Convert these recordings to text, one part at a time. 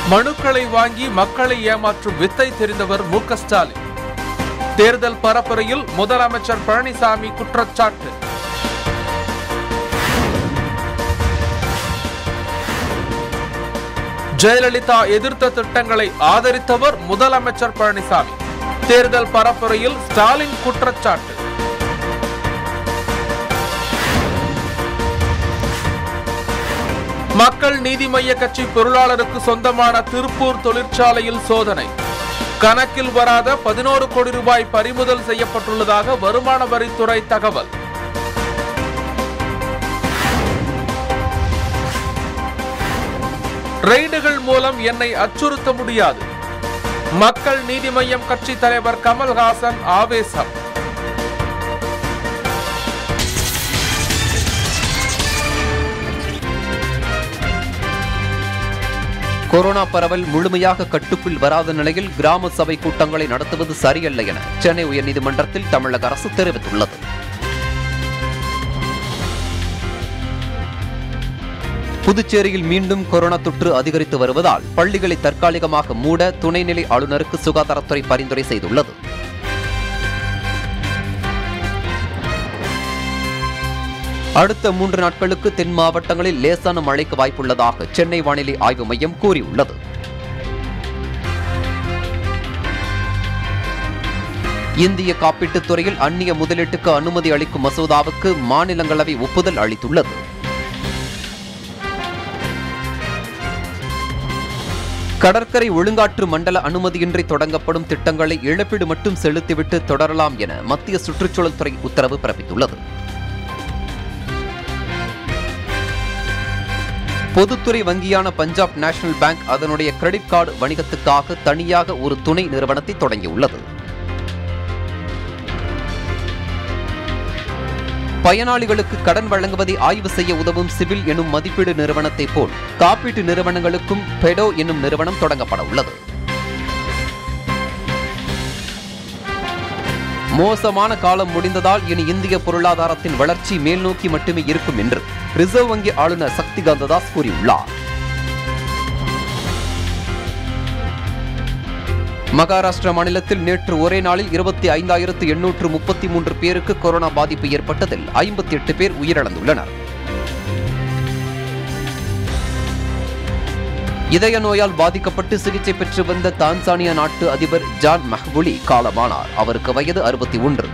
மனுக்களை வாங்கி மக்களை ஏமாற்றும் வித்தை தெரிந்தவர் மு க ஸ்டாலின் தேர்தல் பரப்புரையில் முதலமைச்சர் பழனிசாமி குற்றச்சாட்டு ஜெயலலிதா எதிர்த்த திட்டங்களை ஆதரித்தவர் முதலமைச்சர் பழனிசாமி தேர்தல் பரப்புரையில் ஸ்டாலின் குற்றச்சாட்டு மக்கள் நீதி மய்ய கட்சி பொருளாளருக்கு சொந்தமான திருப்பூர் தொழிற்சாலையில் சோதனை கணக்கில் வராத பதினோரு கோடி ரூபாய் பறிமுதல் செய்யப்பட்டுள்ளதாக வருமான வரித்துறை தகவல் ரெய்டுகள் மூலம் என்னை அச்சுறுத்த முடியாது மக்கள் நீதி மய்யம் கட்சி தலைவர் கமல்ஹாசன் ஆவேசம் கொரோனா பரவல் முழுமையாக கட்டுக்குள் வராத நிலையில் கிராம சபை கூட்டங்களை நடத்துவது சரியல்ல என சென்னை உயர்நீதிமன்றத்தில் தமிழக அரசு தெரிவித்துள்ளது புதுச்சேரியில் மீண்டும் கொரோனா தொற்று அதிகரித்து வருவதால் பள்ளிகளை தற்காலிகமாக மூட துணைநிலை ஆளுநருக்கு சுகாதாரத்துறை பரிந்துரை செய்துள்ளது அடுத்த மூன்று நாட்களுக்கு தென் மாவட்டங்களில் லேசான மழைக்கு வாய்ப்புள்ளதாக சென்னை வானிலை ஆய்வு மையம் கூறியுள்ளது இந்திய காப்பீட்டுத் துறையில் அந்நிய முதலீட்டுக்கு அனுமதி அளிக்கும் மசோதாவுக்கு மாநிலங்களவை ஒப்புதல் அளித்துள்ளது கடற்கரை ஒழுங்காற்று மண்டல அனுமதியின்றி தொடங்கப்படும் திட்டங்களை இழப்பீடு மட்டும் செலுத்திவிட்டு தொடரலாம் என மத்திய சுற்றுச்சூழல் துறை உத்தரவு பிறப்பித்துள்ளது பொதுத்துறை வங்கியான பஞ்சாப் நேஷனல் பேங்க் அதனுடைய கிரெடிட் கார்டு வணிகத்துக்காக தனியாக ஒரு துணை நிறுவனத்தை தொடங்கியுள்ளது பயனாளிகளுக்கு கடன் வழங்குவதை ஆய்வு செய்ய உதவும் சிவில் எனும் மதிப்பீடு நிறுவனத்தை போல் காப்பீட்டு நிறுவனங்களுக்கும் பெடோ என்னும் நிறுவனம் தொடங்கப்பட உள்ளது மோசமான காலம் முடிந்ததால் இனி இந்திய பொருளாதாரத்தின் வளர்ச்சி மேல் நோக்கி மட்டுமே இருக்கும் என்று ரிசர்வ் வங்கி ஆளுநர் சக்தி காந்ததாஸ் கூறியுள்ளார் மகாராஷ்டிரா மாநிலத்தில் நேற்று ஒரே நாளில் இருபத்தி ஐந்தாயிரத்து எண்ணூற்று முப்பத்தி மூன்று பேருக்கு கொரோனா பாதிப்பு ஏற்பட்டதில் ஐம்பத்தி எட்டு பேர் உயிரிழந்துள்ளனர் இதய நோயால் பாதிக்கப்பட்டு சிகிச்சை பெற்று வந்த தான்சானியா நாட்டு அதிபர் ஜான் மஹ்புலி காலமானார் அவருக்கு வயது அறுபத்தி ஒன்று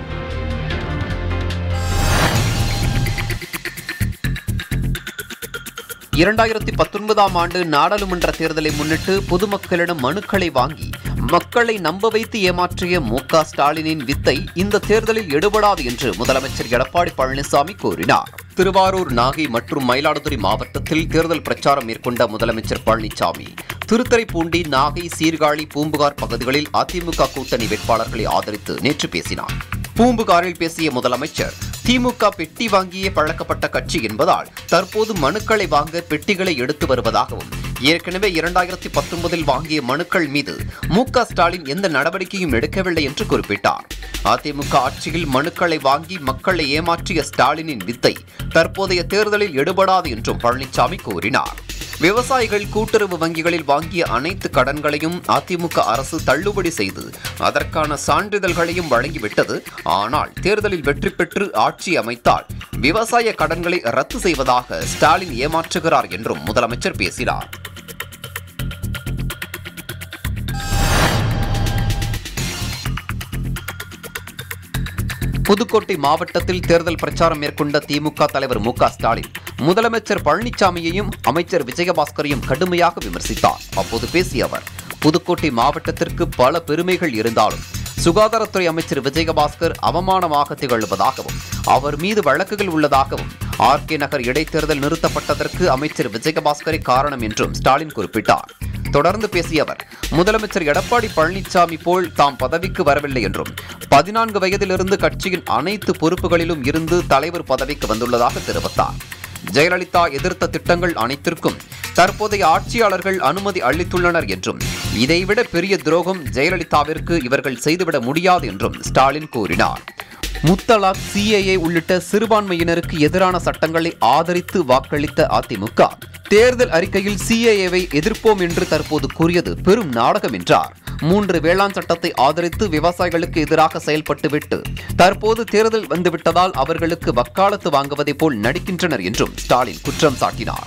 இரண்டாயிரத்தி பத்தொன்பதாம் ஆண்டு நாடாளுமன்ற தேர்தலை முன்னிட்டு பொதுமக்களிடம் மனுக்களை வாங்கி மக்களை நம்ப வைத்து ஏமாற்றிய மு க ஸ்டாலினின் வித்தை இந்த தேர்தலில் எடுபடாது என்று முதலமைச்சர் எடப்பாடி பழனிசாமி கூறினார் திருவாரூர் நாகை மற்றும் மயிலாடுதுறை மாவட்டத்தில் தேர்தல் பிரச்சாரம் மேற்கொண்ட முதலமைச்சர் பழனிசாமி திருத்துறைப்பூண்டி நாகை சீர்காழி பூம்புகார் பகுதிகளில் அதிமுக கூட்டணி வேட்பாளர்களை ஆதரித்து நேற்று பேசினார் பூம்புகாரில் பேசிய முதலமைச்சர் திமுக பெட்டி வாங்கியே பழக்கப்பட்ட கட்சி என்பதால் தற்போது மனுக்களை வாங்க பெட்டிகளை எடுத்து வருவதாகவும் ஏற்கனவே இரண்டாயிரத்தி பத்தொன்பதில் வாங்கிய மனுக்கள் மீது மு க ஸ்டாலின் எந்த நடவடிக்கையும் எடுக்கவில்லை என்று குறிப்பிட்டார் அதிமுக ஆட்சியில் மனுக்களை வாங்கி மக்களை ஏமாற்றிய ஸ்டாலினின் வித்தை தற்போதைய தேர்தலில் எடுபடாது என்றும் பழனிசாமி கூறினார் விவசாயிகள் கூட்டுறவு வங்கிகளில் வாங்கிய அனைத்து கடன்களையும் அதிமுக அரசு தள்ளுபடி செய்து அதற்கான சான்றிதழ்களையும் வழங்கிவிட்டது ஆனால் தேர்தலில் வெற்றி பெற்று ஆட்சி அமைத்தால் விவசாய கடன்களை ரத்து செய்வதாக ஸ்டாலின் ஏமாற்றுகிறார் என்றும் முதலமைச்சர் பேசினார் புதுக்கோட்டை மாவட்டத்தில் தேர்தல் பிரச்சாரம் மேற்கொண்ட திமுக தலைவர் மு க ஸ்டாலின் முதலமைச்சர் பழனிசாமியையும் அமைச்சர் விஜயபாஸ்கரையும் கடுமையாக விமர்சித்தார் அப்போது பேசிய அவர் புதுக்கோட்டை மாவட்டத்திற்கு பல பெருமைகள் இருந்தாலும் சுகாதாரத்துறை அமைச்சர் விஜயபாஸ்கர் அவமானமாக திகழ்வதாகவும் அவர் மீது வழக்குகள் உள்ளதாகவும் ஆர் கே நகர் இடைத்தேர்தல் நிறுத்தப்பட்டதற்கு அமைச்சர் விஜயபாஸ்கரே காரணம் என்றும் ஸ்டாலின் குறிப்பிட்டார் தொடர்ந்து பேசிய அவர் முதலமைச்சர் எடப்பாடி பழனிசாமி போல் தாம் பதவிக்கு வரவில்லை என்றும் பதினான்கு வயதிலிருந்து கட்சியின் அனைத்து பொறுப்புகளிலும் இருந்து தலைவர் பதவிக்கு வந்துள்ளதாக தெரிவித்தார் ஜெயலலிதா எதிர்த்த திட்டங்கள் அனைத்திற்கும் தற்போதைய ஆட்சியாளர்கள் அனுமதி அளித்துள்ளனர் என்றும் இதைவிட பெரிய துரோகம் ஜெயலலிதாவிற்கு இவர்கள் செய்துவிட முடியாது என்றும் ஸ்டாலின் கூறினார் முத்தலாக் சிஏஏ உள்ளிட்ட சிறுபான்மையினருக்கு எதிரான சட்டங்களை ஆதரித்து வாக்களித்த அதிமுக தேர்தல் அறிக்கையில் சிஏஏவை எதிர்ப்போம் என்று தற்போது கூறியது பெரும் நாடகம் என்றார் மூன்று வேளாண் சட்டத்தை ஆதரித்து விவசாயிகளுக்கு எதிராக செயல்பட்டுவிட்டு தற்போது தேர்தல் வந்துவிட்டதால் அவர்களுக்கு வக்காலத்து வாங்குவதைப் போல் நடிக்கின்றனர் என்றும் ஸ்டாலின் குற்றம் சாட்டினார்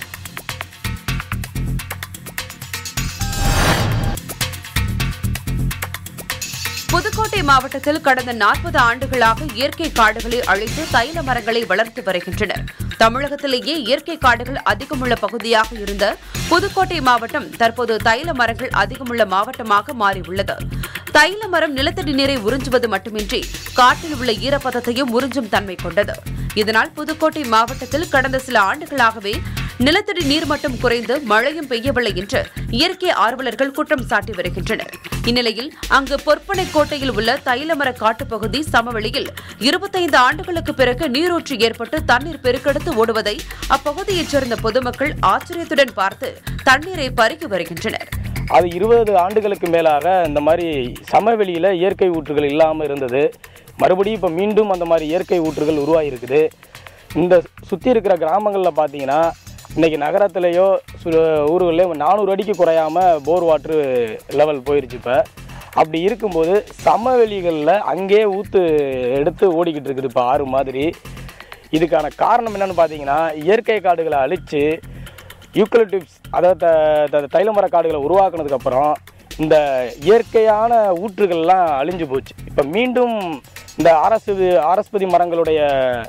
புதுக்கோட்டை மாவட்டத்தில் கடந்த நாற்பது ஆண்டுகளாக இயற்கை காடுகளை அழித்து தைல மரங்களை வளர்த்து வருகின்றனர் தமிழகத்திலேயே இயற்கை காடுகள் அதிகமுள்ள பகுதியாக இருந்த புதுக்கோட்டை மாவட்டம் தற்போது தைல மரங்கள் அதிகமுள்ள மாவட்டமாக மாறியுள்ளது தைல மரம் நிலத்தடி நீரை உறிஞ்சுவது மட்டுமின்றி காட்டில் உள்ள ஈரப்பதத்தையும் உறிஞ்சும் தன்மை கொண்டது இதனால் புதுக்கோட்டை மாவட்டத்தில் கடந்த சில ஆண்டுகளாகவே நிலத்தடி நீர்மட்டம் குறைந்து மழையும் பெய்யவில்லை என்று இயற்கை ஆர்வலர்கள் குற்றம் சாட்டி வருகின்றனர் இந்நிலையில் அங்கு பொற்பனை கோட்டையில் உள்ள தைலமர காட்டுப்பகுதி சமவெளியில் இருபத்தைந்து ஆண்டுகளுக்கு பிறகு நீரூற்று ஏற்பட்டு தண்ணீர் பெருக்கெடுத்து ஓடுவதை அப்பகுதியைச் சேர்ந்த பொதுமக்கள் ஆச்சரியத்துடன் பார்த்து தண்ணீரை பருகி வருகின்றனர் அது இருபது ஆண்டுகளுக்கு மேலாக இந்த மாதிரி சமவெளியில் இயற்கை ஊற்றுகள் இல்லாமல் இருந்தது மறுபடியும் இப்போ மீண்டும் அந்த மாதிரி இயற்கை ஊற்றுகள் உருவாகிருக்குது இந்த சுற்றி இருக்கிற கிராமங்களில் பார்த்தீங்கன்னா இன்றைக்கி நகரத்துலேயோ சு ஊர்கள்லேயோ நானூறு அடிக்கு குறையாமல் போர் வாட்ரு லெவல் போயிருச்சு இப்போ அப்படி இருக்கும்போது சமவெளிகளில் அங்கேயே ஊற்று எடுத்து ஓடிக்கிட்டு இருக்குது இப்போ ஆறு மாதிரி இதுக்கான காரணம் என்னன்னு பார்த்தீங்கன்னா இயற்கை காடுகளை அழித்து யூக்கலிப்டிப்ஸ் அதாவது த- த- தைலமர காடுகளை உருவாக்குனதுக்கப்புறம் இந்த இயற்கையான ஊற்றுகள்லாம் அழிஞ்சு போச்சு இப்போ மீண்டும் இந்த அரசு அரஸ்பதி மரங்களுடைய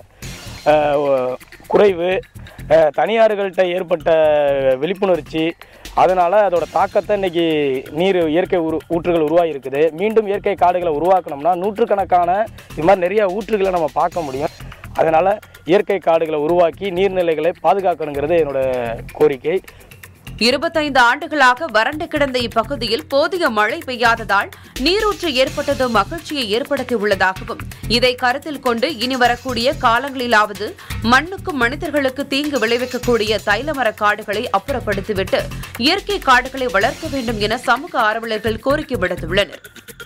அஹ், ஒ- குறைவு அஹ், தனியார்கள்ட்ட ஏற்பட்ட விழிப்புணர்ச்சி அதனால் அதோட தாக்கத்தை இன்னைக்கு நீர் இயற்கை உரு ஊற்றுகள் உருவாகிருக்குது மீண்டும் இயற்கை காடுகளை உருவாக்கணும்னா நூற்றுக்கணக்கான இது மாதிரி நிறைய ஊற்றுகளை நம்ம பார்க்க முடியும் அதனால் இயற்கை காடுகளை உருவாக்கி நீர்நிலைகளை பாதுகாக்கணுங்கிறது என்னோட கோரிக்கை இருபத்தைந்து ஆண்டுகளாக வறண்டு கிடந்த இப்பகுதியில் போதிய மழை பெய்யாததால் நீரூற்று ஏற்பட்டது மகிழ்ச்சியை ஏற்படுத்தியுள்ளதாகவும் இதை கருத்தில் கொண்டு இனி வரக்கூடிய காலங்களிலாவது மண்ணுக்கும் மனிதர்களுக்கு தீங்கு விளைவிக்கக்கூடிய தைலமர காடுகளை அப்புறப்படுத்திவிட்டு இயற்கை காடுகளை வளர்க்க வேண்டும் என சமூக ஆர்வலர்கள் கோரிக்கை விடுத்துள்ளனர்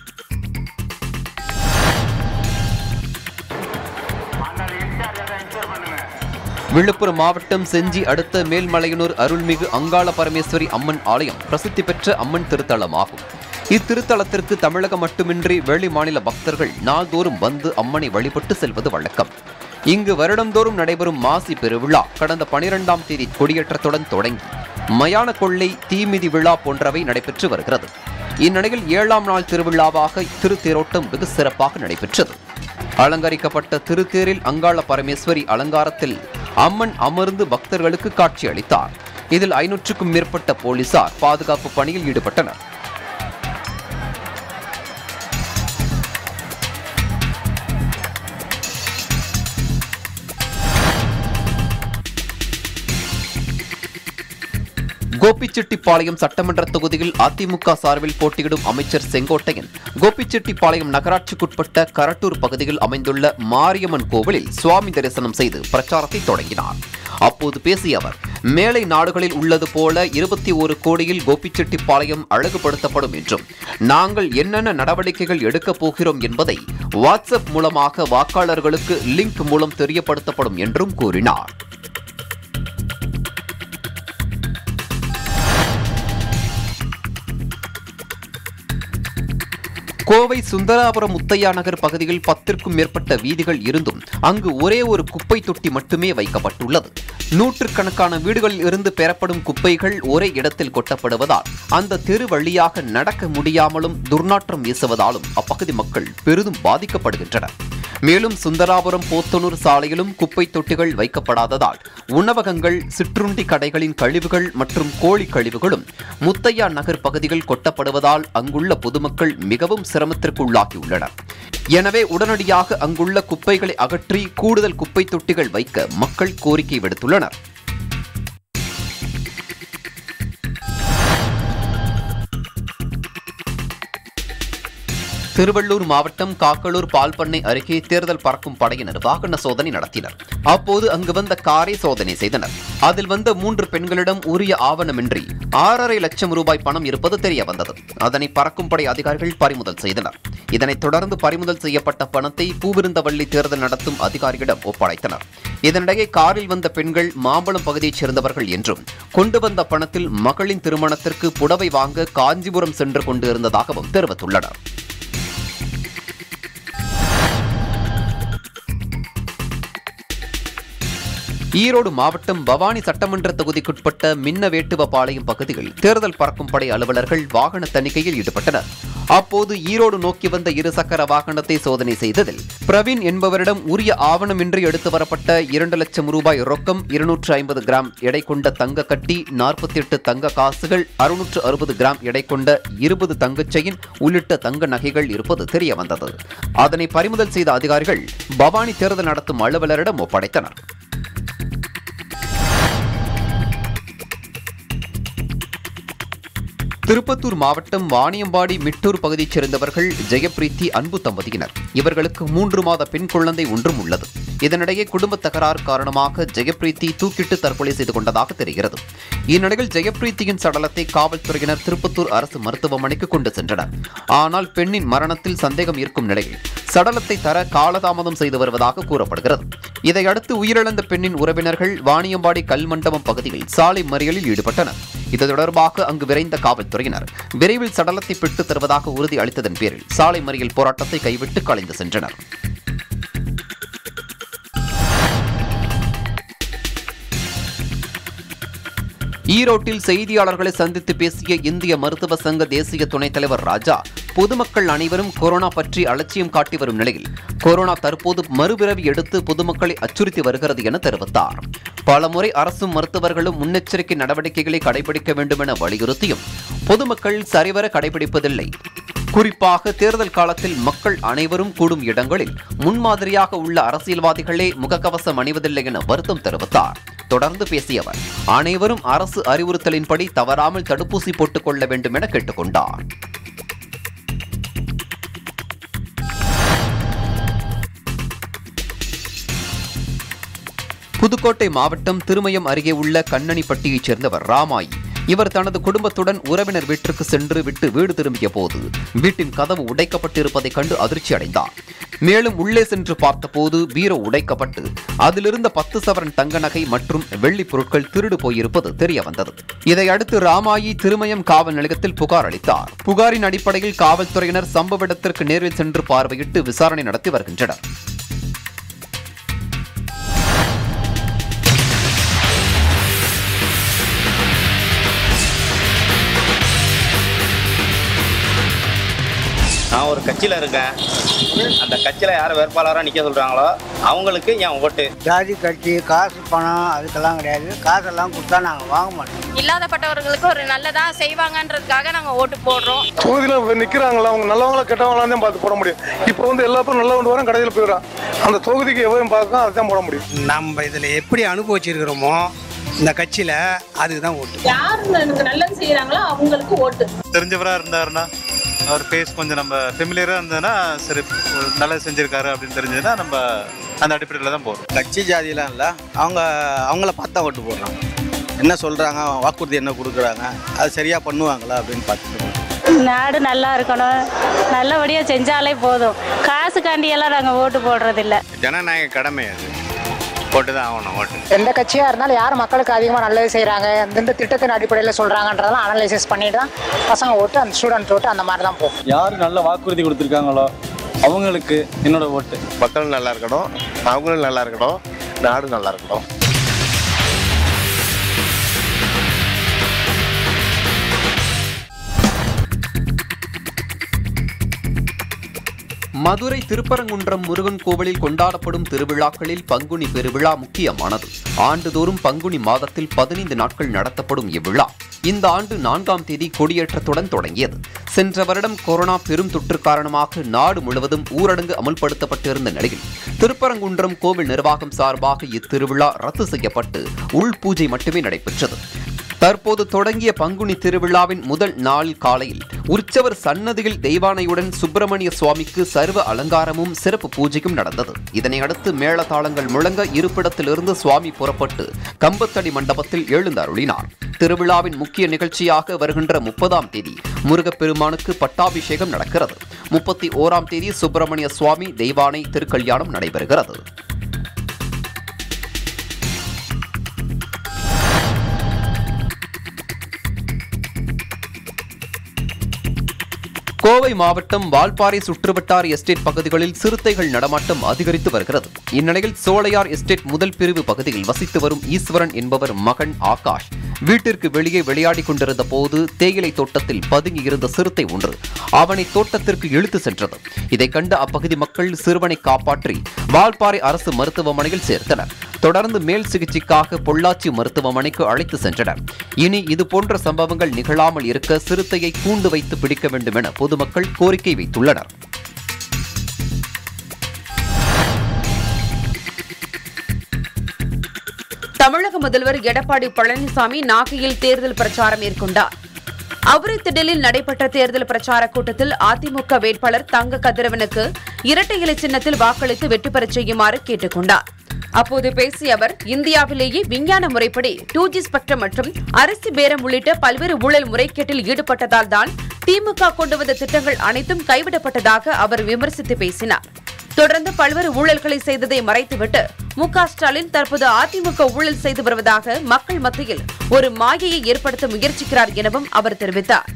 விழுப்புரம் மாவட்டம் செஞ்சி அடுத்த மேல்மலையனூர் அருள்மிகு அங்காள பரமேஸ்வரி அம்மன் ஆலயம் பிரசித்தி பெற்ற அம்மன் திருத்தலமாகும் இத்திருத்தலத்திற்கு தமிழகம் மட்டுமின்றி வெளி மாநில பக்தர்கள் நாள்தோறும் வந்து அம்மனை வழிபட்டு செல்வது வழக்கம் இங்கு வருடந்தோறும் நடைபெறும் மாசி பெருவிழா கடந்த பனிரெண்டாம் தேதி கொடியேற்றத்துடன் தொடங்கி மயான கொள்ளை தீமிதி விழா போன்றவை நடைபெற்று வருகிறது இந்நிலையில் ஏழாம் நாள் திருவிழாவாக திருத்தேரோட்டம் வெகு சிறப்பாக நடைபெற்றது அலங்கரிக்கப்பட்ட திருத்தேரில் அங்காள பரமேஸ்வரி அலங்காரத்தில் அம்மன் அமர்ந்து பக்தர்களுக்கு காட்சி அளித்தார் இதில் ஐநூற்றுக்கும் மேற்பட்ட போலீசார் பாதுகாப்பு பணியில் ஈடுபட்டனர் கோபிச்செட்டிப்பாளையம் சட்டமன்ற தொகுதியில் அதிமுக சார்பில் போட்டியிடும் அமைச்சர் செங்கோட்டையன் கோபிச்செட்டிப்பாளையம் நகராட்சிக்குட்பட்ட கரட்டூர் பகுதியில் அமைந்துள்ள மாரியம்மன் கோவிலில் சுவாமி தரிசனம் செய்து பிரச்சாரத்தை தொடங்கினார் அப்போது பேசிய அவர் மேலை நாடுகளில் உள்ளது போல இருபத்தி ஒரு கோடியில் கோபிச்செட்டிப்பாளையம் அழகுபடுத்தப்படும் என்றும் நாங்கள் என்னென்ன நடவடிக்கைகள் எடுக்கப் போகிறோம் என்பதை வாட்ஸ்அப் மூலமாக வாக்காளர்களுக்கு லிங்க் மூலம் தெரியப்படுத்தப்படும் என்றும் கூறினார் கோவை சுந்தராபுரம் முத்தையா நகர் பகுதியில் பத்திற்கும் மேற்பட்ட வீதிகள் இருந்தும் அங்கு ஒரே ஒரு குப்பை தொட்டி மட்டுமே வைக்கப்பட்டுள்ளது நூற்றுக்கணக்கான வீடுகளில் இருந்து பெறப்படும் குப்பைகள் ஒரே இடத்தில் கொட்டப்படுவதால் அந்த தெரு வழியாக நடக்க முடியாமலும் துர்நாற்றம் வீசுவதாலும் அப்பகுதி மக்கள் பெரிதும் பாதிக்கப்படுகின்றனர் மேலும் சுந்தராபுரம் போத்தனூர் சாலையிலும் குப்பை தொட்டிகள் வைக்கப்படாததால் உணவகங்கள் சிற்றுண்டி கடைகளின் கழிவுகள் மற்றும் கோழி கழிவுகளும் முத்தையா நகர் பகுதிகள் கொட்டப்படுவதால் அங்குள்ள பொதுமக்கள் மிகவும் சிரமத்திற்குள்ளாகியுள்ளனர் எனவே உடனடியாக அங்குள்ள குப்பைகளை அகற்றி கூடுதல் குப்பை தொட்டிகள் வைக்க மக்கள் கோரிக்கை விடுத்துள்ளனர் திருவள்ளூர் மாவட்டம் காக்கலூர் பால்பண்ணை அருகே தேர்தல் பறக்கும் படையினர் வாகன சோதனை நடத்தினர் அப்போது அங்கு வந்த காரை சோதனை செய்தனர் அதில் வந்த மூன்று பெண்களிடம் உரிய ஆவணமின்றி ஆறரை லட்சம் ரூபாய் பணம் இருப்பது தெரிய வந்தது அதனை பறக்கும் படை அதிகாரிகள் பறிமுதல் செய்தனர் இதனைத் தொடர்ந்து பறிமுதல் செய்யப்பட்ட பணத்தை பூவிருந்தவள்ளி தேர்தல் நடத்தும் அதிகாரியிடம் ஒப்படைத்தனர் இதனிடையே காரில் வந்த பெண்கள் மாம்பழம் பகுதியைச் சேர்ந்தவர்கள் என்றும் கொண்டு வந்த பணத்தில் மகளின் திருமணத்திற்கு புடவை வாங்க காஞ்சிபுரம் சென்று கொண்டு இருந்ததாகவும் தெரிவித்துள்ளனர் ஈரோடு மாவட்டம் பவானி சட்டமன்ற தொகுதிக்குட்பட்ட மின்னவேட்டுவபாளையம் பகுதியில் தேர்தல் பறக்கும் படை அலுவலர்கள் வாகன தணிக்கையில் ஈடுபட்டனர் அப்போது ஈரோடு நோக்கி வந்த இருசக்கர வாகனத்தை சோதனை செய்ததில் பிரவீன் என்பவரிடம் உரிய ஆவணமின்றி எடுத்து வரப்பட்ட இரண்டு லட்சம் ரூபாய் ரொக்கம் இருநூற்று ஐம்பது கிராம் எடை கொண்ட தங்க கட்டி நாற்பத்தி எட்டு தங்க காசுகள் அறுநூற்று அறுபது கிராம் எடை கொண்ட இருபது தங்கச் செயின் உள்ளிட்ட தங்க நகைகள் இருப்பது தெரிய வந்தது அதனை பறிமுதல் செய்த அதிகாரிகள் பவானி தேர்தல் நடத்தும் அலுவலரிடம் ஒப்படைத்தனர் திருப்பத்தூர் மாவட்டம் வாணியம்பாடி மிட்டூர் பகுதியைச் சேர்ந்தவர்கள் ஜெயபிரீத்தி அன்பு தம்பதியினர் இவர்களுக்கு மூன்று மாத பெண் குழந்தை ஒன்றும் உள்ளது இதனிடையே குடும்ப தகராறு காரணமாக ஜெயபிரீத்தி தூக்கிட்டு தற்கொலை செய்து கொண்டதாக தெரிகிறது இந்நிலையில் ஜெயபிரீத்தியின் சடலத்தை காவல்துறையினர் திருப்பத்தூர் அரசு மருத்துவமனைக்கு கொண்டு சென்றனர் ஆனால் பெண்ணின் மரணத்தில் சந்தேகம் இருக்கும் நிலையில் சடலத்தை தர காலதாமதம் செய்து வருவதாக கூறப்படுகிறது இதையடுத்து உயிரிழந்த பெண்ணின் உறவினர்கள் வாணியம்பாடி கல்மண்டபம் பகுதியில் சாலை மறியலில் ஈடுபட்டனர் இது தொடர்பாக அங்கு விரைந்த காவல்துறையினர் விரைவில் சடலத்தை பெற்றுத் தருவதாக உறுதி அளித்ததன் பேரில் சாலை மறியல் போராட்டத்தை கைவிட்டு கலைந்து சென்றனர் ஈரோட்டில் செய்தியாளர்களை சந்தித்து பேசிய இந்திய மருத்துவ சங்க தேசிய துணைத் தலைவர் ராஜா பொதுமக்கள் அனைவரும் கொரோனா பற்றி அலட்சியம் காட்டி வரும் நிலையில் கொரோனா தற்போது மறுபிறவி எடுத்து பொதுமக்களை அச்சுறுத்தி வருகிறது என தெரிவித்தார் பலமுறை அரசும் மருத்துவர்களும் முன்னெச்சரிக்கை நடவடிக்கைகளை கடைபிடிக்க வேண்டும் என வலியுறுத்தியும் பொதுமக்கள் சரிவர கடைபிடிப்பதில்லை குறிப்பாக தேர்தல் காலத்தில் மக்கள் அனைவரும் கூடும் இடங்களில் முன்மாதிரியாக உள்ள அரசியல்வாதிகளே முகக்கவசம் அணிவதில்லை என வருத்தம் தெரிவித்தார் தொடர்ந்து பேசிய அவர் அனைவரும் அரசு அறிவுறுத்தலின்படி தவறாமல் தடுப்பூசி போட்டுக் கொள்ள வேண்டும் என கேட்டுக்கொண்டார் புதுக்கோட்டை மாவட்டம் திருமயம் அருகே உள்ள கண்ணனிப்பட்டியைச் சேர்ந்தவர் ராமாயி இவர் தனது குடும்பத்துடன் உறவினர் வீட்டிற்கு சென்று விட்டு வீடு திரும்பிய போது வீட்டின் கதவு உடைக்கப்பட்டிருப்பதைக் கண்டு அதிர்ச்சி அடைந்தார் மேலும் உள்ளே சென்று பார்த்தபோது பீரோ உடைக்கப்பட்டு அதிலிருந்த பத்து சவரன் தங்க நகை மற்றும் வெள்ளி பொருட்கள் திருடு போயிருப்பது தெரிய வந்தது இதையடுத்து ராமாயி திருமயம் காவல் நிலையத்தில் புகார் அளித்தார் புகாரின் அடிப்படையில் காவல்துறையினர் சம்பவ இடத்திற்கு நேரில் சென்று பார்வையிட்டு விசாரணை நடத்தி வருகின்றனர் நான் ஒரு கட்சியில் இருக்கேன் அந்த கட்சியில் யார் வேட்பாளராக நிற்க சொல்கிறாங்களோ அவங்களுக்கு என் ஓட்டு ஜாதி கட்சி காசு பணம் அதுக்கெல்லாம் கிடையாது காசெல்லாம் கொடுத்தா நாங்கள் வாங்க மாட்டோம் இல்லாதப்பட்டவர்களுக்கு ஒரு நல்லதா செய்வாங்கன்றதுக்காக நாங்க ஓட்டு போடுறோம் தொகுதியில் நிற்கிறாங்களா அவங்க நல்லவங்களா கெட்டவங்களா தான் பார்த்து போட முடியும் இப்போ வந்து எல்லா பேரும் நல்லவன் வரும் கடையில் போயிடுறான் அந்த தொகுதிக்கு எவரும் பார்க்க அதுதான் போட முடியும் நம்ம இதில் எப்படி அனுபவிச்சிருக்கிறோமோ இந்த கட்சியில் அதுக்கு தான் ஓட்டு யார் எனக்கு நல்லது செய்யறாங்களோ அவங்களுக்கு ஓட்டு தெரிஞ்சவராக இருந்தாருன்னா அவர் ஃபேஸ் கொஞ்சம் நம்ம ஃபெமிலியராக இருந்ததுன்னா சரி ஒரு நல்லது செஞ்சிருக்காரு அப்படின்னு தெரிஞ்சதுன்னா நம்ம அந்த அடிப்படையில் தான் போகிறோம் கட்சி ஜாதிலாம் இல்லை அவங்க அவங்கள பார்த்தா ஓட்டு போடுறாங்க என்ன சொல்கிறாங்க வாக்குறுதி என்ன கொடுக்குறாங்க அது சரியாக பண்ணுவாங்களா அப்படின்னு பார்த்துட்டு நாடு நல்லா இருக்கணும் நல்லபடியா செஞ்சாலே போதும் காசுக்காண்டியெல்லாம் நாங்க ஓட்டு போடுறதில்ல ஜனநாயக கடமை அது போட்டு தான் ஆகணும் ஓட்டு எந்த கட்சியாக இருந்தாலும் யார் மக்களுக்கு அதிகமாக நல்லது செய்கிறாங்க எந்தெந்த திட்டத்தின் அடிப்படையில் சொல்கிறாங்கன்றதெல்லாம் அனலைசிஸ் பண்ணிட்டு தான் பசங்க ஓட்டு அந்த ஸ்டூடெண்ட் ஓட்டு அந்த மாதிரி தான் போகும் யார் நல்ல வாக்குறுதி கொடுத்துருக்காங்களோ அவங்களுக்கு என்னோட ஓட்டு மக்கள் நல்லா இருக்கணும் அவங்களும் நல்லா இருக்கணும் நாடும் நல்லா இருக்கணும் மதுரை திருப்பரங்குன்றம் முருகன் கோவிலில் கொண்டாடப்படும் திருவிழாக்களில் பங்குனி பெருவிழா முக்கியமானது ஆண்டுதோறும் பங்குனி மாதத்தில் பதினைந்து நாட்கள் நடத்தப்படும் இவ்விழா இந்த ஆண்டு நான்காம் தேதி கொடியேற்றத்துடன் தொடங்கியது சென்ற வருடம் கொரோனா பெரும் தொற்று காரணமாக நாடு முழுவதும் ஊரடங்கு அமல்படுத்தப்பட்டிருந்த நிலையில் திருப்பரங்குன்றம் கோவில் நிர்வாகம் சார்பாக இத்திருவிழா ரத்து செய்யப்பட்டு உள் பூஜை மட்டுமே நடைபெற்றது தற்போது தொடங்கிய பங்குனி திருவிழாவின் முதல் நாள் காலையில் உற்சவர் சன்னதியில் தெய்வானையுடன் சுப்பிரமணிய சுவாமிக்கு சர்வ அலங்காரமும் சிறப்பு பூஜையும் நடந்தது இதனையடுத்து மேளதாளங்கள் முழங்க இருப்பிடத்திலிருந்து சுவாமி புறப்பட்டு கம்பத்தடி மண்டபத்தில் எழுந்தருளினார் திருவிழாவின் முக்கிய நிகழ்ச்சியாக வருகின்ற முப்பதாம் தேதி முருகப்பெருமானுக்கு பட்டாபிஷேகம் நடக்கிறது முப்பத்தி ஓராம் தேதி சுப்பிரமணிய சுவாமி தெய்வானை திருக்கல்யாணம் நடைபெறுகிறது கோவை மாவட்டம் வால்பாறை சுற்றுவட்டார எஸ்டேட் பகுதிகளில் சிறுத்தைகள் நடமாட்டம் அதிகரித்து வருகிறது இந்நிலையில் சோழையார் எஸ்டேட் முதல் பிரிவு பகுதியில் வசித்து வரும் ஈஸ்வரன் என்பவர் மகன் ஆகாஷ் வீட்டிற்கு வெளியே விளையாடிக் கொண்டிருந்த போது தேயிலை தோட்டத்தில் பதுங்கியிருந்த சிறுத்தை ஒன்று அவனை தோட்டத்திற்கு இழுத்து சென்றது இதைக் கண்ட அப்பகுதி மக்கள் சிறுவனை காப்பாற்றி வால்பாறை அரசு மருத்துவமனையில் சேர்த்தனர் தொடர்ந்து மேல் சிகிச்சைக்காக பொள்ளாச்சி மருத்துவமனைக்கு அழைத்து சென்றனர் இனி இதுபோன்ற சம்பவங்கள் நிகழாமல் இருக்க சிறுத்தையை கூண்டு வைத்து பிடிக்க வேண்டும் என பொதுமக்கள் கோரிக்கை வைத்துள்ளனர் தமிழக முதல்வர் எடப்பாடி பழனிசாமி நாகையில் தேர்தல் பிரச்சாரம் மேற்கொண்டார் அவரை திடலில் நடைபெற்ற தேர்தல் பிரச்சார கூட்டத்தில் அதிமுக வேட்பாளர் தங்க கதிரவனுக்கு இரட்டை இலை சின்னத்தில் வாக்களித்து வெற்றி பெறச் செய்யுமாறு கேட்டுக் கொண்டார் அப்போது பேசிய அவர் இந்தியாவிலேயே விஞ்ஞான முறைப்படி டூ ஜி ஸ்பெக்ட்ரம் மற்றும் அரிசி பேரம் உள்ளிட்ட பல்வேறு ஊழல் முறைகேட்டில் ஈடுபட்டதால் தான் திமுக கொண்டு வந்த திட்டங்கள் அனைத்தும் கைவிடப்பட்டதாக அவர் விமர்சித்து பேசினார் தொடர்ந்து பல்வேறு ஊழல்களை செய்ததை மறைத்துவிட்டு மு க ஸ்டாலின் தற்போது அதிமுக ஊழல் செய்து வருவதாக மக்கள் மத்தியில் ஒரு மாயையை ஏற்படுத்த முயற்சிக்கிறார் எனவும் அவர் தெரிவித்தார்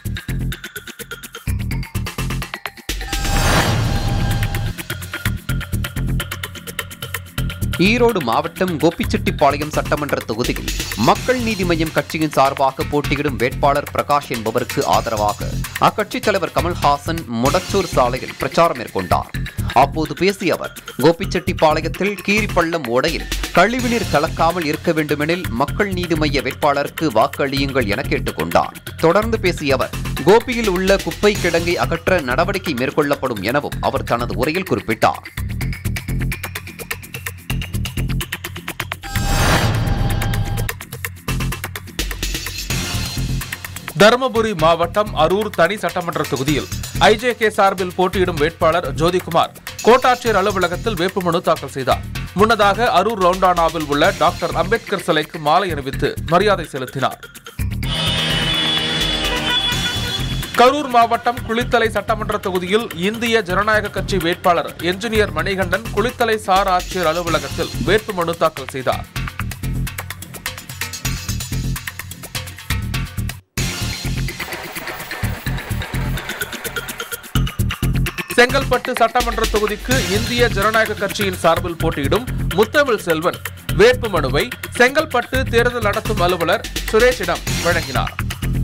ஈரோடு மாவட்டம் கோபிச்செட்டிப்பாளையம் சட்டமன்ற தொகுதியில் மக்கள் நீதி மய்யம் கட்சியின் சார்பாக போட்டியிடும் வேட்பாளர் பிரகாஷ் என்பவருக்கு ஆதரவாக அக்கட்சித் தலைவர் கமல்ஹாசன் முடச்சூர் சாலையில் பிரச்சாரம் மேற்கொண்டார் அப்போது பேசிய அவர் கோபிச்செட்டிப்பாளையத்தில் கீரிப்பள்ளம் ஓடையில் கழிவுநீர் கலக்காமல் இருக்க வேண்டுமெனில் மக்கள் நீதி மய்ய வேட்பாளருக்கு வாக்களியுங்கள் என கேட்டுக்கொண்டார் தொடர்ந்து பேசிய அவர் கோபியில் உள்ள குப்பை கிடங்கை அகற்ற நடவடிக்கை மேற்கொள்ளப்படும் எனவும் அவர் தனது உரையில் குறிப்பிட்டார் தருமபுரி மாவட்டம் அரூர் தனி சட்டமன்ற தொகுதியில் ஐஜேகே சார்பில் போட்டியிடும் வேட்பாளர் ஜோதிகுமார் கோட்டாட்சியர் அலுவலகத்தில் வேட்புமனு தாக்கல் செய்தார் முன்னதாக அரூர் ரவுண்டானாவில் உள்ள டாக்டர் அம்பேத்கர் சிலைக்கு மாலை அணிவித்து மரியாதை செலுத்தினார் கரூர் மாவட்டம் குளித்தலை சட்டமன்ற தொகுதியில் இந்திய ஜனநாயக கட்சி வேட்பாளர் என்ஜினியர் மணிகண்டன் குளித்தலை சார் ஆட்சியர் அலுவலகத்தில் வேட்புமனு தாக்கல் செய்தார் செங்கல்பட்டு சட்டமன்ற தொகுதிக்கு இந்திய ஜனநாயக கட்சியின் சார்பில் போட்டியிடும் முத்தமிழ் செல்வன் வேட்புமனுவை செங்கல்பட்டு தேர்தல் நடத்தும் அலுவலர் சுரேஷிடம் வழங்கினார்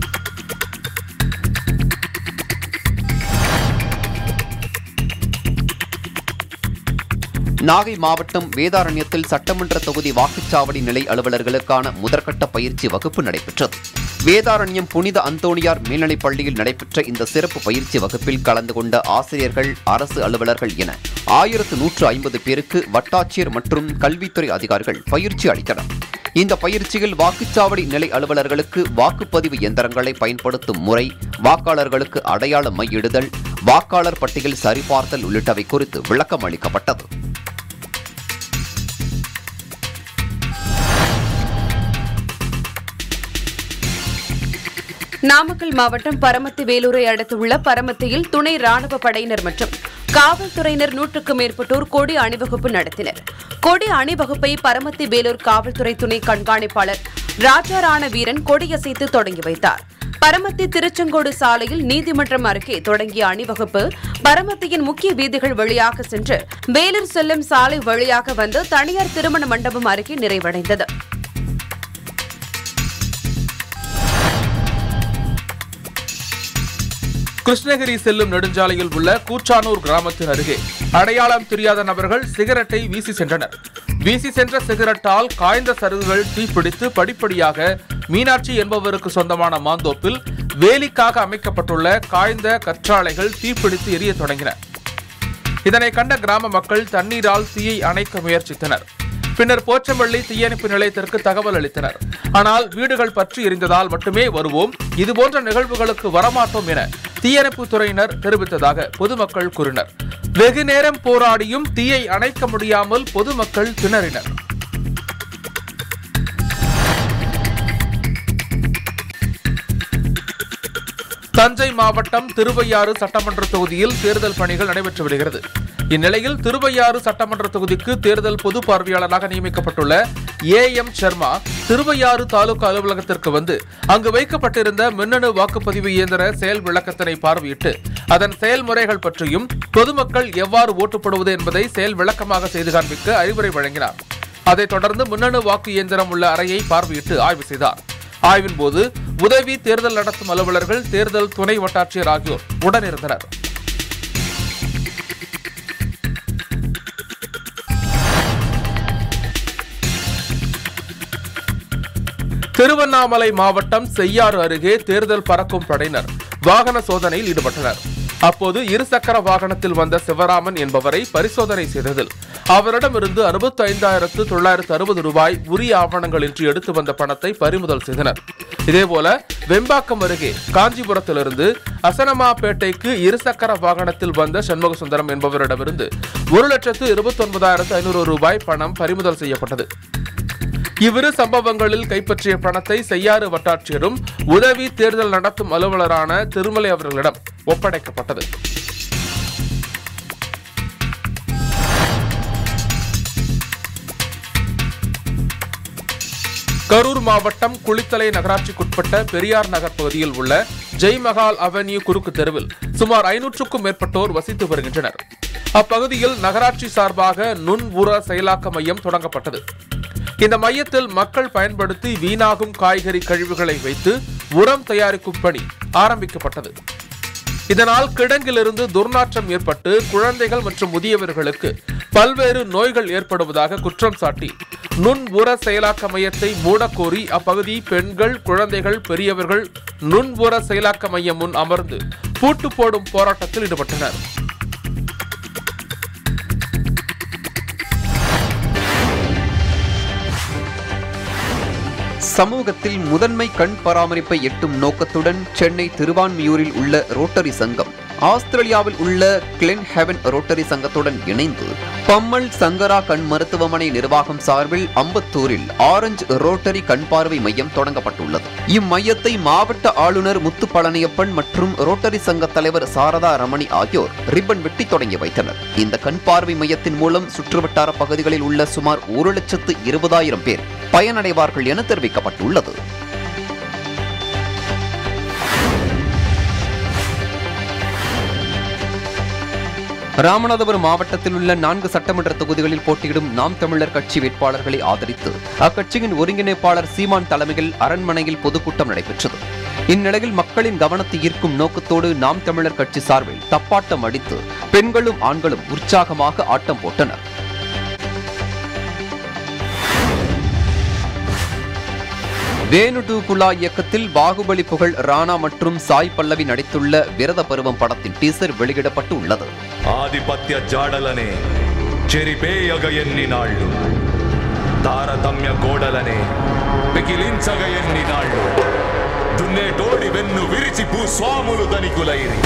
நாகை மாவட்டம் வேதாரண்யத்தில் சட்டமன்ற தொகுதி வாக்குச்சாவடி நிலை அலுவலர்களுக்கான முதற்கட்ட பயிற்சி வகுப்பு நடைபெற்றது வேதாரண்யம் புனித அந்தோணியார் மேல்நிலைப் பள்ளியில் நடைபெற்ற இந்த சிறப்பு பயிற்சி வகுப்பில் கலந்து கொண்ட ஆசிரியர்கள் அரசு அலுவலர்கள் என ஆயிரத்து நூற்று ஐம்பது பேருக்கு வட்டாட்சியர் மற்றும் கல்வித்துறை அதிகாரிகள் பயிற்சி அளித்தனர் இந்த பயிற்சியில் வாக்குச்சாவடி நிலை அலுவலர்களுக்கு வாக்குப்பதிவு எந்திரங்களை பயன்படுத்தும் முறை வாக்காளர்களுக்கு அடையாள மையிடுதல் வாக்காளர் பட்டியல் சரிபார்த்தல் உள்ளிட்டவை குறித்து விளக்கம் அளிக்கப்பட்டது நாமக்கல் மாவட்டம் பரமத்தி வேலூரை அடுத்துள்ள பரமத்தியில் துணை ராணுவ படையினர் மற்றும் காவல்துறையினர் நூற்றுக்கும் மேற்பட்டோர் கொடி அணிவகுப்பு நடத்தினர் கொடி அணிவகுப்பை பரமத்தி வேலூர் காவல்துறை துணை கண்காணிப்பாளர் ராஜாராண வீரன் கொடியசைத்து தொடங்கி வைத்தார் பரமத்தி திருச்செங்கோடு சாலையில் நீதிமன்றம் அருகே தொடங்கிய அணிவகுப்பு பரமத்தியின் முக்கிய வீதிகள் வழியாக சென்று வேலூர் செல்லும் சாலை வழியாக வந்து தனியார் திருமண மண்டபம் அருகே நிறைவடைந்தது கிருஷ்ணகிரி செல்லும் நெடுஞ்சாலையில் உள்ள கூச்சானூர் கிராமத்தின் அருகே அடையாளம் தெரியாத நபர்கள் சிகரெட்டை வீசி சென்றனர் வீசி சென்ற சிகரெட்டால் காய்ந்த சருகுகள் தீப்பிடித்து படிப்படியாக மீனாட்சி என்பவருக்கு சொந்தமான மாந்தோப்பில் வேலிக்காக அமைக்கப்பட்டுள்ள காய்ந்த கற்றாழைகள் தீப்பிடித்து எரியத் தொடங்கின இதனை கண்ட கிராம மக்கள் தண்ணீரால் தீயை அணைக்க முயற்சித்தனர் பின்னர் போச்சம்பள்ளி தீயணைப்பு நிலையத்திற்கு தகவல் அளித்தனர் ஆனால் வீடுகள் பற்றி எரிந்ததால் மட்டுமே வருவோம் இதுபோன்ற நிகழ்வுகளுக்கு வரமாட்டோம் என தீயணைப்பு துறையினர் தெரிவித்ததாக பொதுமக்கள் கூறினர் வெகு நேரம் போராடியும் தீயை அணைக்க முடியாமல் பொதுமக்கள் திணறினர் தஞ்சை மாவட்டம் திருவையாறு சட்டமன்ற தொகுதியில் தேர்தல் பணிகள் நடைபெற்று வருகிறது இந்நிலையில் திருவையாறு சட்டமன்ற தொகுதிக்கு தேர்தல் பொது பார்வையாளராக நியமிக்கப்பட்டுள்ள ஏ எம் சர்மா திருவையாறு தாலுகா அலுவலகத்திற்கு வந்து அங்கு வைக்கப்பட்டிருந்த மின்னணு வாக்குப்பதிவு இயந்திர செயல் விளக்கத்தினை பார்வையிட்டு அதன் செயல்முறைகள் பற்றியும் பொதுமக்கள் எவ்வாறு ஓட்டுப்படுவது என்பதை செயல் விளக்கமாக செய்து காண்பிக்க அறிவுரை வழங்கினார் அதைத் தொடர்ந்து மின்னணு வாக்கு இயந்திரம் உள்ள அறையை பார்வையிட்டு ஆய்வு செய்தார் ஆய்வின் போது உதவி தேர்தல் நடத்தும் அலுவலர்கள் தேர்தல் துணை வட்டாட்சியர் ஆகியோர் உடனிருந்தனர் திருவண்ணாமலை மாவட்டம் செய்யாறு அருகே தேர்தல் பறக்கும் படையினர் வாகன சோதனையில் ஈடுபட்டனர் அப்போது இருசக்கர வாகனத்தில் வந்த சிவராமன் என்பவரை பரிசோதனை செய்ததில் அவரிடமிருந்து அறுபத்தி ஐந்தாயிரத்து தொள்ளாயிரத்து அறுபது ரூபாய் உரிய ஆவணங்களின்றி எடுத்து வந்த பணத்தை பறிமுதல் செய்தனர் இதேபோல வெம்பாக்கம் அருகே காஞ்சிபுரத்திலிருந்து அசனமாப்பேட்டைக்கு இருசக்கர வாகனத்தில் வந்த சண்முக சுந்தரம் என்பவரிடமிருந்து ஒரு லட்சத்து இருபத்தி ஒன்பதாயிரத்து ஐநூறு ரூபாய் பணம் பறிமுதல் செய்யப்பட்டது இவ்விரு சம்பவங்களில் கைப்பற்றிய பணத்தை செய்யாறு வட்டாட்சியரும் உதவி தேர்தல் நடத்தும் அலுவலரான திருமலை அவர்களிடம் ஒப்படைக்கப்பட்டது கரூர் மாவட்டம் குளித்தலை நகராட்சிக்குட்பட்ட பெரியார் நகர் பகுதியில் உள்ள ஜெய்மஹால் அவென்யூ குறுக்கு தெருவில் சுமார் ஐநூற்றுக்கும் மேற்பட்டோர் வசித்து வருகின்றனர் அப்பகுதியில் நகராட்சி சார்பாக நுண் உர செயலாக்க மையம் தொடங்கப்பட்டது இந்த மையத்தில் மக்கள் பயன்படுத்தி வீணாகும் காய்கறி கழிவுகளை வைத்து உரம் தயாரிக்கும் பணி ஆரம்பிக்கப்பட்டது இதனால் கிடங்கிலிருந்து துர்நாற்றம் ஏற்பட்டு குழந்தைகள் மற்றும் முதியவர்களுக்கு பல்வேறு நோய்கள் ஏற்படுவதாக குற்றம் சாட்டி நுண் உர செயலாக்க மையத்தை மூடக்கோரி அப்பகுதி பெண்கள் குழந்தைகள் பெரியவர்கள் நுண் உர செயலாக்க மையம் முன் அமர்ந்து பூட்டு போடும் போராட்டத்தில் ஈடுபட்டனர் சமூகத்தில் முதன்மை கண் பராமரிப்பை எட்டும் நோக்கத்துடன் சென்னை திருவான்மியூரில் உள்ள ரோட்டரி சங்கம் ஆஸ்திரேலியாவில் உள்ள கிளென் ஹெவன் ரோட்டரி சங்கத்துடன் இணைந்து பம்மல் சங்கரா கண் மருத்துவமனை நிர்வாகம் சார்பில் அம்பத்தூரில் ஆரஞ்சு ரோட்டரி கண் பார்வை மையம் தொடங்கப்பட்டுள்ளது இம்மையத்தை மாவட்ட ஆளுநர் முத்து பழனியப்பன் மற்றும் ரோட்டரி சங்க தலைவர் சாரதா ரமணி ஆகியோர் ரிப்பன் வெட்டி தொடங்கி வைத்தனர் இந்த கண் பார்வை மையத்தின் மூலம் சுற்றுவட்டார பகுதிகளில் உள்ள சுமார் ஒரு லட்சத்து இருபதாயிரம் பேர் பயனடைவார்கள் என தெரிவிக்கப்பட்டுள்ளது ராமநாதபுரம் மாவட்டத்தில் உள்ள நான்கு சட்டமன்ற தொகுதிகளில் போட்டியிடும் நாம் தமிழர் கட்சி வேட்பாளர்களை ஆதரித்து அக்கட்சியின் ஒருங்கிணைப்பாளர் சீமான் தலைமையில் அரண்மனையில் பொதுக்கூட்டம் நடைபெற்றது இந்நிலையில் மக்களின் கவனத்தை ஈர்க்கும் நோக்கத்தோடு நாம் தமிழர் கட்சி சார்பில் தப்பாட்டம் அடித்து பெண்களும் ஆண்களும் உற்சாகமாக ஆட்டம் போட்டனர் வேணு டு குலா இயக்கத்தில் பாகுபலி புகழ் ராணா மற்றும் சாய் பல்லவி நடித்துள்ள விரத பருவம் படத்தின் டீசர் வெளியிடப்பட்டு உள்ளது ఆధిపత్య జాడలనే చెరిపేయగ ఎన్ని నాళ్ళు తారతమ్య గోడలనే పెకిలించగ ఎన్ని నాళ్ళు దున్నేటోడి వెన్ను విరిచి భూస్వాములు ధనికులైరి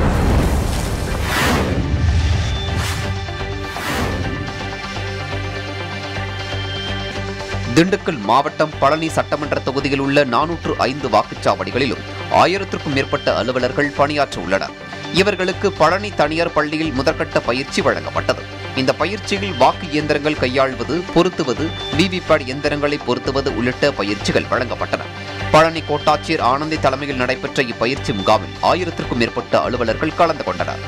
திண்டுக்கல் மாவட்டம் பழனி சட்டமன்ற தொகுதியில் உள்ள நானூற்று ஐந்து வாக்குச்சாவடிகளிலும் ஆயிரத்திற்கும் மேற்பட்ட அலுவலர்கள் பணியாற்ற உள்ளனர் இவர்களுக்கு பழனி தனியார் பள்ளியில் முதற்கட்ட பயிற்சி வழங்கப்பட்டது இந்த பயிற்சியில் வாக்கு இயந்திரங்கள் கையாள்வது பொருத்துவது விவிபேட் எந்திரங்களை பொருத்துவது உள்ளிட்ட பயிற்சிகள் வழங்கப்பட்டன பழனி கோட்டாட்சியர் ஆனந்தி தலைமையில் நடைபெற்ற இப்பயிற்சி முகாமில் ஆயிரத்திற்கும் மேற்பட்ட அலுவலர்கள் கலந்து கொண்டனர்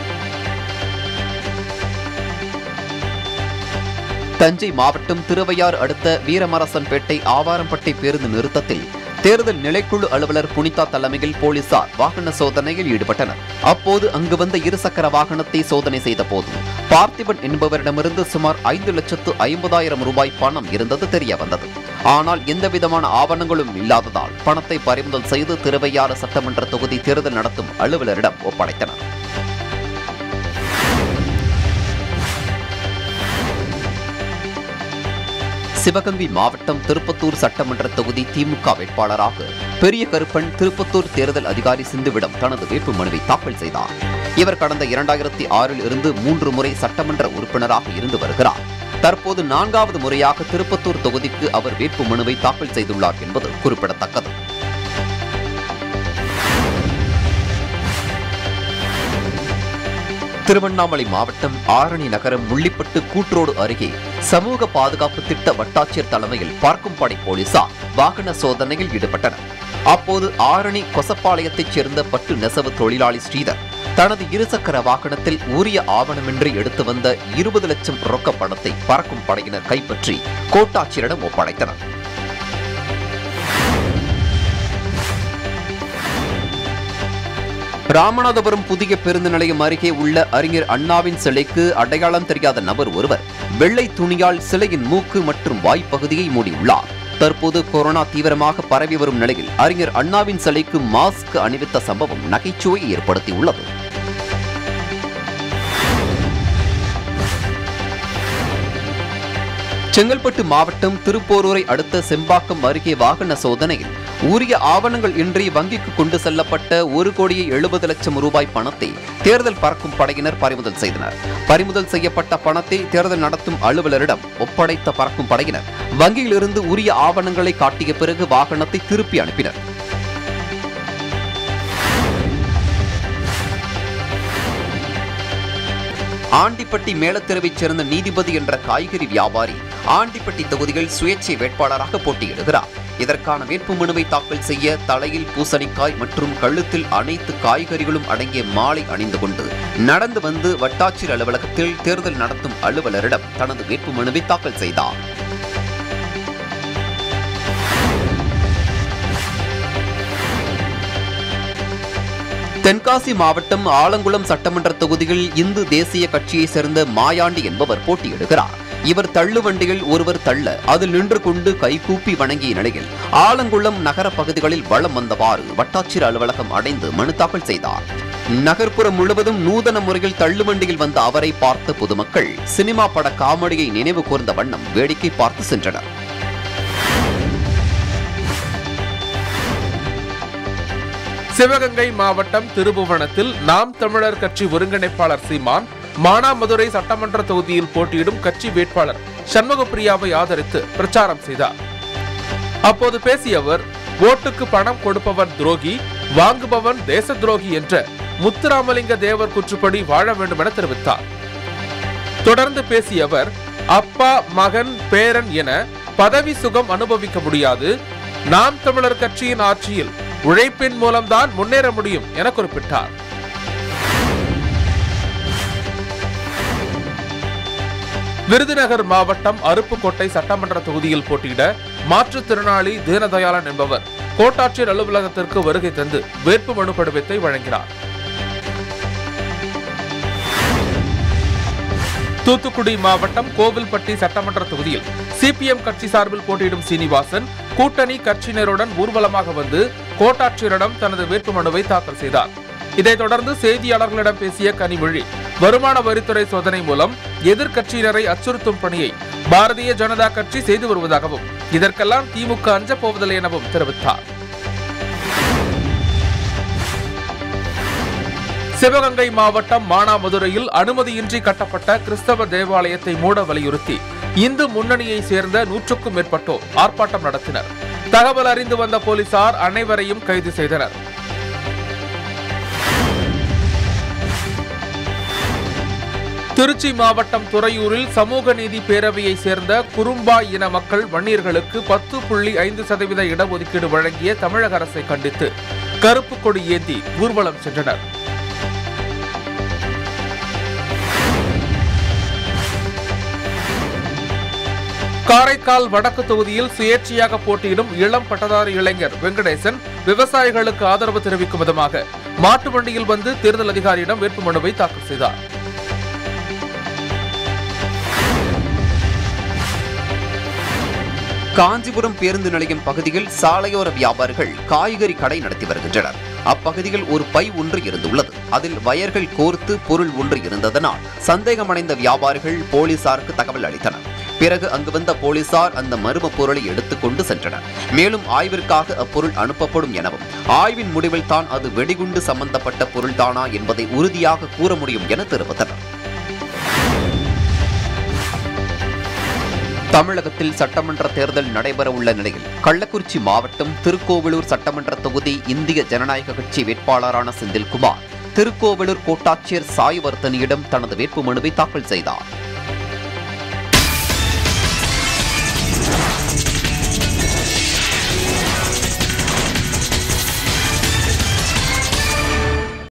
தஞ்சை மாவட்டம் திருவையாறு அடுத்த வீரமரசன்பேட்டை ஆவாரம்பட்டை பேருந்து நிறுத்தத்தில் தேர்தல் நிலைக்குழு அலுவலர் புனிதா தலைமையில் போலீசார் வாகன சோதனையில் ஈடுபட்டனர் அப்போது அங்கு வந்த இருசக்கர வாகனத்தை சோதனை செய்த போது பார்த்திபன் என்பவரிடமிருந்து சுமார் ஐந்து லட்சத்து ஐம்பதாயிரம் ரூபாய் பணம் இருந்தது தெரிய வந்தது ஆனால் எந்தவிதமான ஆவணங்களும் இல்லாததால் பணத்தை பறிமுதல் செய்து திருவையாறு சட்டமன்ற தொகுதி தேர்தல் நடத்தும் அலுவலரிடம் ஒப்படைத்தனர் சிவகங்கை மாவட்டம் திருப்பத்தூர் சட்டமன்ற தொகுதி திமுக வேட்பாளராக பெரிய கருப்பன் திருப்பத்தூர் தேர்தல் அதிகாரி சிந்துவிடம் தனது வேட்பு மனுவை தாக்கல் செய்தார் இவர் கடந்த இரண்டாயிரத்தி ஆறில் இருந்து மூன்று முறை சட்டமன்ற உறுப்பினராக இருந்து வருகிறார் தற்போது நான்காவது முறையாக திருப்பத்தூர் தொகுதிக்கு அவர் வேட்பு மனுவை தாக்கல் செய்துள்ளார் என்பது குறிப்பிடத்தக்கது திருவண்ணாமலை மாவட்டம் ஆரணி நகரம் முள்ளிப்பட்டு கூற்றோடு அருகே சமூக பாதுகாப்பு திட்ட வட்டாட்சியர் தலைமையில் பார்க்கும்பாடி போலீசார் வாகன சோதனையில் ஈடுபட்டனர் அப்போது ஆரணி கொசப்பாளையத்தைச் சேர்ந்த பட்டு நெசவு தொழிலாளி ஸ்ரீதர் தனது இருசக்கர வாகனத்தில் உரிய ஆவணமின்றி எடுத்து வந்த இருபது லட்சம் ரொக்க பணத்தை பறக்கும் படையினர் கைப்பற்றி கோட்டாட்சியரிடம் ஒப்படைத்தனர் ராமநாதபுரம் புதிய பேருந்து நிலையம் அருகே உள்ள அறிஞர் அண்ணாவின் சிலைக்கு அடையாளம் தெரியாத நபர் ஒருவர் வெள்ளை துணியால் சிலையின் மூக்கு மற்றும் வாய்ப்பகுதியை மூடியுள்ளார் தற்போது கொரோனா தீவிரமாக பரவி வரும் நிலையில் அறிஞர் அண்ணாவின் சிலைக்கு மாஸ்க் அணிவித்த சம்பவம் நகைச்சுவையை ஏற்படுத்தியுள்ளது செங்கல்பட்டு மாவட்டம் திருப்போரூரை அடுத்த செம்பாக்கம் அருகே வாகன சோதனையில் உரிய ஆவணங்கள் இன்றி வங்கிக்கு கொண்டு செல்லப்பட்ட ஒரு கோடியே எழுபது லட்சம் ரூபாய் பணத்தை தேர்தல் பறக்கும் படையினர் பறிமுதல் செய்தனர் பறிமுதல் செய்யப்பட்ட பணத்தை தேர்தல் நடத்தும் அலுவலரிடம் ஒப்படைத்த பறக்கும் படையினர் வங்கியிலிருந்து உரிய ஆவணங்களை காட்டிய பிறகு வாகனத்தை திருப்பி அனுப்பினர் ஆண்டிப்பட்டி மேலத்தெருவைச் சேர்ந்த நீதிபதி என்ற காய்கறி வியாபாரி ஆண்டிப்பட்டி தொகுதியில் சுயேட்சை வேட்பாளராக போட்டியிடுகிறார் இதற்கான வேட்புமனுவை தாக்கல் செய்ய தலையில் பூசணிக்காய் மற்றும் கழுத்தில் அனைத்து காய்கறிகளும் அடங்கிய மாலை அணிந்து கொண்டு நடந்து வந்து வட்டாட்சியர் அலுவலகத்தில் தேர்தல் நடத்தும் அலுவலரிடம் தனது வேட்புமனுவை தாக்கல் செய்தார் தென்காசி மாவட்டம் ஆலங்குளம் சட்டமன்ற தொகுதியில் இந்து தேசிய கட்சியைச் சேர்ந்த மாயாண்டி என்பவர் போட்டியிடுகிறார் இவர் தள்ளுவண்டியில் ஒருவர் தள்ள அதில் நின்று கொண்டு கைகூப்பி வணங்கிய நிலையில் ஆலங்குளம் நகர பகுதிகளில் வளம் வந்தவாறு வட்டாட்சியர் அலுவலகம் அடைந்து மனு தாக்கல் செய்தார் நகர்ப்புறம் முழுவதும் நூதன முறையில் தள்ளுவண்டியில் வந்த அவரை பார்த்த பொதுமக்கள் சினிமா பட காமெடியை நினைவு கூர்ந்த வண்ணம் வேடிக்கை பார்த்து சென்றனர் சிவகங்கை மாவட்டம் திருபுவனத்தில் நாம் தமிழர் கட்சி ஒருங்கிணைப்பாளர் சீமான் மானாமதுரை சட்டமன்ற தொகுதியில் போட்டியிடும் கட்சி வேட்பாளர் சண்முகப்பிரியாவை ஆதரித்து பிரச்சாரம் செய்தார் அப்போது பேசிய அவர் ஓட்டுக்கு பணம் கொடுப்பவன் துரோகி வாங்குபவன் தேச துரோகி என்ற முத்துராமலிங்க தேவர் குற்றுப்படி வாழ வேண்டும் என தெரிவித்தார் தொடர்ந்து பேசிய அவர் அப்பா மகன் பேரன் என பதவி சுகம் அனுபவிக்க முடியாது நாம் தமிழர் கட்சியின் ஆட்சியில் உழைப்பின் மூலம்தான் முன்னேற முடியும் என குறிப்பிட்டார் விருதுநகர் மாவட்டம் அருப்புக்கோட்டை சட்டமன்ற தொகுதியில் போட்டியிட மாற்றுத்திறனாளி தீனதயாளன் என்பவர் கோட்டாட்சியர் அலுவலகத்திற்கு வருகை தந்து வேட்புமனு படிவத்தை வழங்கினார் தூத்துக்குடி மாவட்டம் கோவில்பட்டி சட்டமன்ற தொகுதியில் சிபிஎம் கட்சி சார்பில் போட்டியிடும் சீனிவாசன் கூட்டணி கட்சியினருடன் ஊர்வலமாக வந்து கோட்டாட்சியரிடம் தனது வேட்புமனுவை தாக்கல் செய்தார் இதைத் தொடர்ந்து செய்தியாளர்களிடம் பேசிய கனிமொழி வருமான வரித்துறை சோதனை மூலம் எதிர்க்கட்சியினரை அச்சுறுத்தும் பணியை பாரதிய ஜனதா கட்சி செய்து வருவதாகவும் இதற்கெல்லாம் திமுக அஞ்சப் போவதில்லை எனவும் தெரிவித்தார் சிவகங்கை மாவட்டம் மானாமதுரையில் அனுமதியின்றி கட்டப்பட்ட கிறிஸ்தவ தேவாலயத்தை மூட வலியுறுத்தி இந்து முன்னணியை சேர்ந்த நூற்றுக்கும் மேற்பட்டோர் ஆர்ப்பாட்டம் நடத்தினர் தகவல் அறிந்து வந்த போலீசார் அனைவரையும் கைது செய்தனர் திருச்சி மாவட்டம் துறையூரில் சமூக நீதி பேரவையை சேர்ந்த குறும்பா இன மக்கள் வன்னியர்களுக்கு பத்து புள்ளி ஐந்து சதவீத இடஒதுக்கீடு வழங்கிய தமிழக அரசை கண்டித்து கருப்பு கொடி ஏந்தி ஊர்வலம் சென்றனர் காரைக்கால் வடக்கு தொகுதியில் சுயேட்சையாக போட்டியிடும் இளம் பட்டதாரி இளைஞர் வெங்கடேசன் விவசாயிகளுக்கு ஆதரவு தெரிவிக்கும் விதமாக மாட்டு வண்டியில் வந்து தேர்தல் அதிகாரியிடம் வேட்புமனுவை தாக்கல் செய்தார் காஞ்சிபுரம் பேருந்து நிலையம் பகுதியில் சாலையோர வியாபாரிகள் காய்கறி கடை நடத்தி வருகின்றனர் அப்பகுதியில் ஒரு பை ஒன்று இருந்துள்ளது அதில் வயர்கள் கோர்த்து பொருள் ஒன்று இருந்ததனால் சந்தேகமடைந்த வியாபாரிகள் போலீசாருக்கு தகவல் அளித்தனர் பிறகு அங்கு வந்த போலீசார் அந்த மர்ம பொருளை எடுத்துக்கொண்டு சென்றனர் மேலும் ஆய்விற்காக அப்பொருள் அனுப்பப்படும் எனவும் ஆய்வின் முடிவில் தான் அது வெடிகுண்டு சம்பந்தப்பட்ட பொருள்தானா என்பதை உறுதியாக கூற முடியும் என தெரிவித்தனர் தமிழகத்தில் சட்டமன்ற தேர்தல் நடைபெறவுள்ள நிலையில் கள்ளக்குறிச்சி மாவட்டம் திருக்கோவிலூர் சட்டமன்ற தொகுதி இந்திய ஜனநாயக கட்சி வேட்பாளரான செந்தில்குமார் திருக்கோவிலூர் கோட்டாட்சியர் சாய்வர்த்தனியிடம் தனது வேட்புமனுவை தாக்கல் செய்தார்